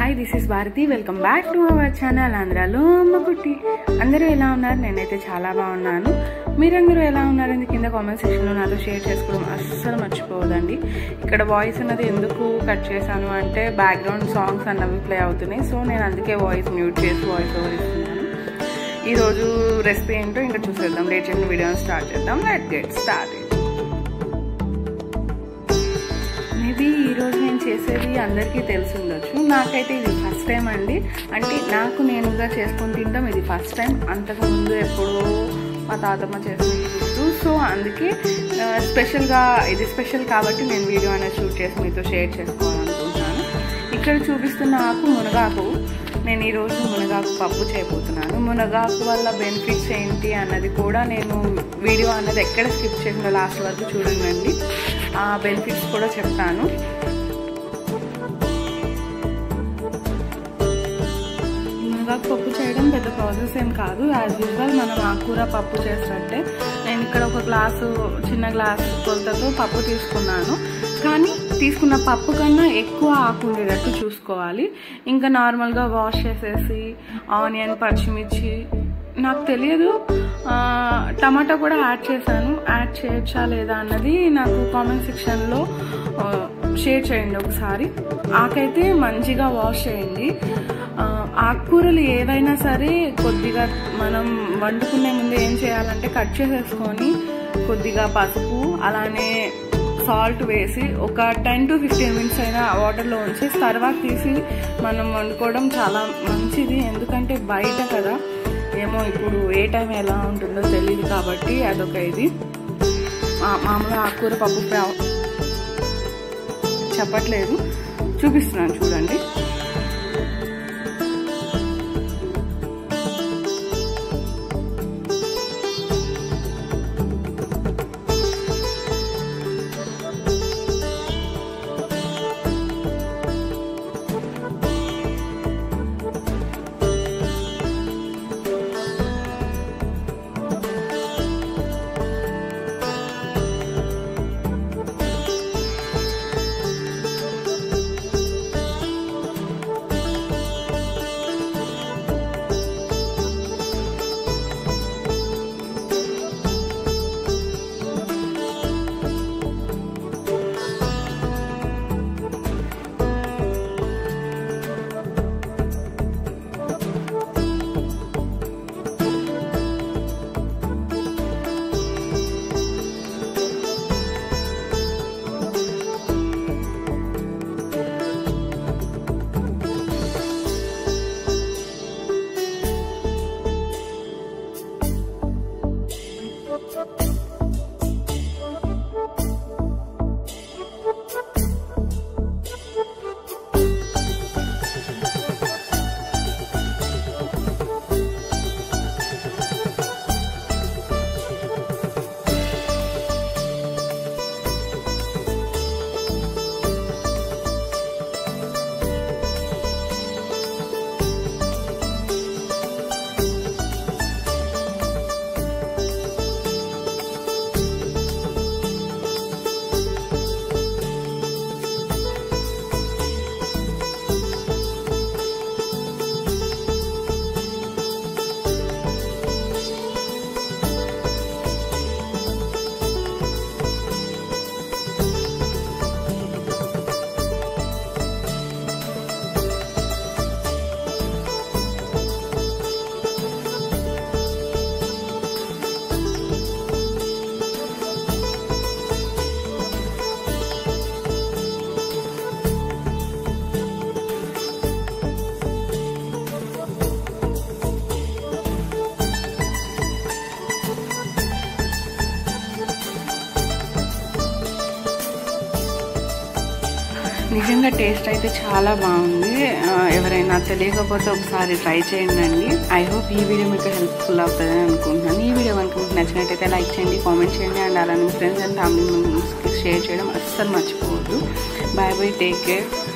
hi this is Bharathi welcome back to our channel ఆంధ్రాలో అమ్మ కుట్టి అందరూ ఎలా ఉన్నారు నేనైతే చాలా బాగున్నాను మీరందరూ ఎలా ఉన్నారని కింద కామెంట్ సెక్షన్లో నాతో షేర్ చేసుకోవడం అస్సలు మర్చిపోవద్దండి ఇక్కడ వాయిస్ అన్నది ఎందుకు కట్ చేశాను అంటే బ్యాక్గ్రౌండ్ సాంగ్స్ అన్నవి ప్లే అవుతున్నాయి సో నేను అందుకే వాయిస్ మ్యూట్ చేసి వాయిస్ ఓవర్ ఇస్తున్నాను ఈరోజు రెసిపీ ఏంటో ఇంకా చూసేద్దాం లేట్ చేయని వీడియోని స్టార్ట్ చేద్దాం లెట్ గెట్ స్టార్ట్ మేబీ ఈరోజు నేను చేసేది అందరికీ తెలిసి ఉండొచ్చు నాకైతే ఇది ఫస్ట్ టైం అండి అంటే నాకు నేనుగా చేసుకొని తింటాం ఇది ఫస్ట్ టైం అంతకుముందు ఎప్పుడో మా తాతమ్మ చేసిన గుర్తు సో అందుకే స్పెషల్గా ఇది స్పెషల్ కాబట్టి నేను వీడియో అనేది షూట్ చేసి మీతో షేర్ చేసుకోవాలనుకుంటున్నాను ఇక్కడ చూపిస్తున్న ఆకు మునగాకు నేను ఈరోజు మునగాకు పప్పు చేయబోతున్నాను మునగాకు వల్ల బెనిఫిట్స్ ఏంటి అన్నది కూడా నేను వీడియో అన్నది ఎక్కడ స్కిప్ చేయకుండా లాస్ట్ వరకు చూడండి ఆ బెనిఫిట్స్ కూడా చెప్తాను మునగాకు పప్పు చేయడం పెద్ద ప్రాసెస్ ఏం కాదు యాజ్ యూజువల్ మనం ఆకుకూర పప్పు చేసినట్టే నేను ఇక్కడ ఒక గ్లాసు చిన్న గ్లాసు కొలతతో పప్పు తీసుకున్నాను కానీ తీసుకున్న పప్పు కన్నా ఎక్కువ ఆకు ఉండేటట్టు చూసుకోవాలి ఇంకా నార్మల్గా వాష్ చేసేసి ఆనియన్ పచ్చిమిర్చి నాకు తెలియదు టమాటా కూడా యాడ్ చేశాను యాడ్ చేయొచ్చా లేదా అన్నది నాకు కామెంట్ సెక్షన్లో షేర్ చేయండి ఒకసారి ఆకైతే మంచిగా వాష్ చేయండి ఆకుకూరలు ఏవైనా సరే కొద్దిగా మనం వండుకునే ముందు ఏం చేయాలంటే కట్ చేసేసుకొని కొద్దిగా పసుపు అలానే సాల్ట్ వేసి ఒక టెన్ టు ఫిఫ్టీన్ మినిట్స్ అయినా వాటర్లో ఉంచేసి తర్వాత తీసి మనం వండుకోవడం చాలా మంచిది ఎందుకంటే బయట కదా ఏమో ఇప్పుడు ఏ టైం ఎలా ఉంటుందో తెలియదు కాబట్టి అదొక ఇది మామూలుగా ఆకుకూర పప్పు చెప్పట్లేదు చూపిస్తున్నాను చూడండి నిజంగా టేస్ట్ అయితే చాలా బాగుంది ఎవరైనా తెలియకపోతే ఒకసారి ట్రై చేయండి ఐ హోప్ ఈ వీడియో మీకు హెల్ప్ఫుల్ అవుతుందని అనుకుంటున్నాను ఈ వీడియో కనుక మీకు నచ్చినట్టయితే లైక్ చేయండి కామెంట్ చేయండి అండ్ అలానే మీ ఫ్రెండ్స్ అండ్ ఫ్యామిలీ మెంబర్స్కి షేర్ చేయడం అస్సలు మర్చిపోవద్దు బాయ్ బై టేక్ కేర్